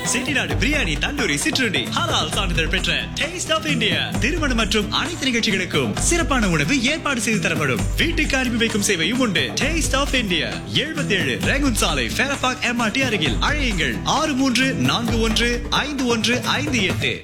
செட்டிநாடு பிரியாணி தந்தூரி சிற்றுண்டி ஹலால் சான்றிதழ் பெற்ற டேஸ்ட் ஆஃப் இந்தியா திருமணம் மற்றும் அனைத்து நிகழ்ச்சிகளுக்கும் சிறப்பான உணவு ஏற்பாடு செய்து தரப்படும் வீட்டுக்கு அனுப்பி வைக்கும் சேவையும் உண்டு டேஸ்ட் ஆஃப் இந்தியா எழுபத்தி ஏழு ரேகுன் சாலை ஃபேரபாக் எம்ஆர்டி அருகில் அழையுங்கள் ஆறு மூன்று நான்கு ஒன்று ஐந்து ஒன்று ஐந்து எட்டு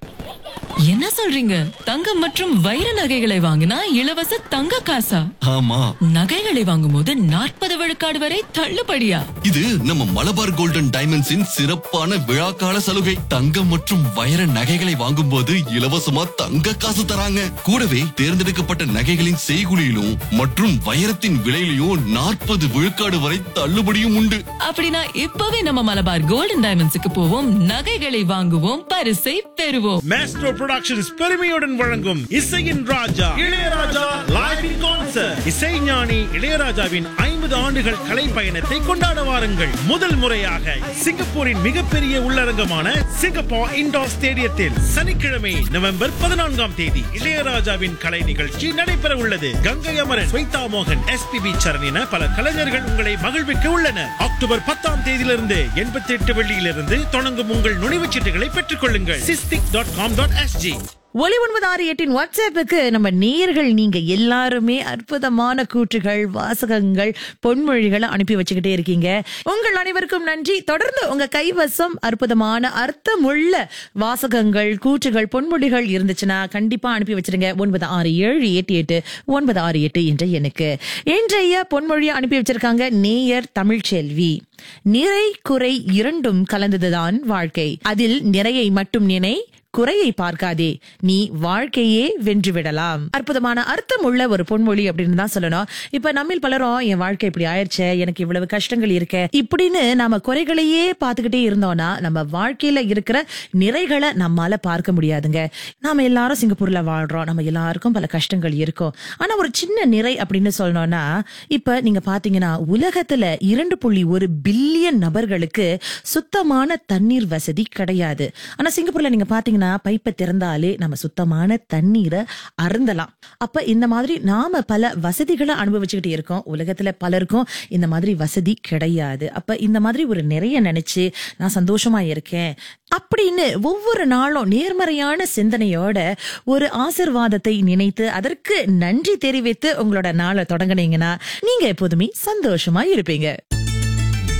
என்ன சொல்றீங்க தங்கம் மற்றும் வைர நகைகளை வாங்கினா இலவச தங்க காசா ஆமா நகைகளை வாங்கும்போது நாற்பது விழுக்காடு வரை தள்ளுபடியா இது நம்ம மலபார் கோல்டன் டைமண்ட்ஸின் சிறப்பான விழாக்கால சலுகை தங்கம் மற்றும் வைர நகைகளை வாங்கும்போது இலவசமா தங்க காசு தராங்க கூடவே தேர்ந்தெடுக்கப்பட்ட நகைகளின் செய்குலியிலும் மற்றும் வைரத்தின் விலையிலும் நாற்பது விழுக்காடு வரை தள்ளுபடியும் உண்டு அப்படின்னா இப்பவே நம்ம மலபார் கோல்டன் டைமண்ட்ஸுக்கு போவோம் நகைகளை வாங்குவோம் பரிசை பெறுவோம் மேஸ்ட்ரோ புரொடக்ஷன்ஸ் பெருமையுடன் வழங்கும் இசையின் ராஜா இளையராஜா லைவ் இன் கான்சர்ட் இசைஞானி இளையராஜாவின் ஐம்பது ஆண்டுகள் கலை பயணத்தை கொண்டாட வாருங்கள் முதல் முறையாக சிங்கப்பூரின் மிகப்பெரிய உள்ளரங்கமான சிங்கப்பூர் இண்டோர் ஸ்டேடியத்தில் சனிக்கிழமை நவம்பர் பதினான்காம் தேதி இளையராஜாவின் கலை நிகழ்ச்சி நடைபெற உள்ளது கங்கை அமரன் ஸ்வைதா மோகன் எஸ்பிபி சரண் என பல கலைஞர்கள் உங்களை மகிழ்விக்க உள்ளனர் அக்டோபர் பத்தாம் தேதியிலிருந்து எண்பத்தி எட்டு வெள்ளியிலிருந்து தொடங்கும் உங்கள் நுழைவுச் சீட்டுகளை பெற்றுக் கொள்ளுங்கள் SISTIC dot com dot SG ஒலி ஒன்பது ஆறு எட்டின் வாட்ஸ்அப்புக்கு நம்ம நேயர்கள் நீங்க எல்லாருமே அற்புதமான கூற்றுகள் வாசகங்கள் பொன்மொழிகளை அனுப்பி வச்சுக்கிட்டே இருக்கீங்க உங்கள் அனைவருக்கும் நன்றி தொடர்ந்து உங்க கைவசம் அற்புதமான அர்த்தமுள்ள வாசகங்கள் கூற்றுகள் பொன்மொழிகள் இருந்துச்சுன்னா கண்டிப்பா அனுப்பி வச்சிருங்க ஒன்பது ஆறு ஏழு எட்டு எட்டு ஒன்பது ஆறு எட்டு என்ற எனக்கு இன்றைய பொன்மொழியை அனுப்பி வச்சிருக்காங்க நேயர் தமிழ்ச்செல்வி நிறை குறை இரண்டும் கலந்ததுதான் வாழ்க்கை அதில் நிறையை மட்டும் நினை குறையை பார்க்காதே நீ வாழ்க்கையே வென்று விடலாம் அற்புதமான அர்த்தம் உள்ள ஒரு பொன்மொழி அப்படின்னு தான் சொல்லணும் இப்ப நம்மில் பலரும் என் வாழ்க்கை இப்படி ஆயிடுச்சே எனக்கு இவ்வளவு கஷ்டங்கள் இருக்க இப்படின்னு நாம குறைகளையே பார்த்துக்கிட்டே இருந்தோம்னா நம்ம வாழ்க்கையில இருக்கிற நிறைகளை நம்மால பார்க்க முடியாதுங்க நாம எல்லாரும் சிங்கப்பூர்ல வாழ்றோம் நம்ம எல்லாருக்கும் பல கஷ்டங்கள் இருக்கும் ஆனா ஒரு சின்ன நிறை அப்படின்னு சொல்லணும்னா இப்ப நீங்க பாத்தீங்கன்னா உலகத்துல இரண்டு புள்ளி ஒரு பில்லியன் நபர்களுக்கு சுத்தமான தண்ணீர் வசதி கிடையாது ஆனா சிங்கப்பூர்ல நீங்க பாத்தீங்கன்னா பைப்பை திறந்தாலே நம்ம சுத்தமான தண்ணீரை அருந்தலாம் அப்ப இந்த மாதிரி நாம பல வசதிகளை அனுபவிச்சுக்கிட்டு இருக்கோம் உலகத்துல பலருக்கும் இந்த மாதிரி வசதி கிடையாது அப்ப இந்த மாதிரி ஒரு நிறைய நினைச்சு நான் சந்தோஷமா இருக்கேன் அப்படின்னு ஒவ்வொரு நாளும் நேர்மறையான சிந்தனையோட ஒரு ஆசிர்வாதத்தை நினைத்து அதற்கு நன்றி தெரிவித்து உங்களோட நாளை தொடங்குனீங்கன்னா நீங்க எப்போதுமே சந்தோஷமா இருப்பீங்க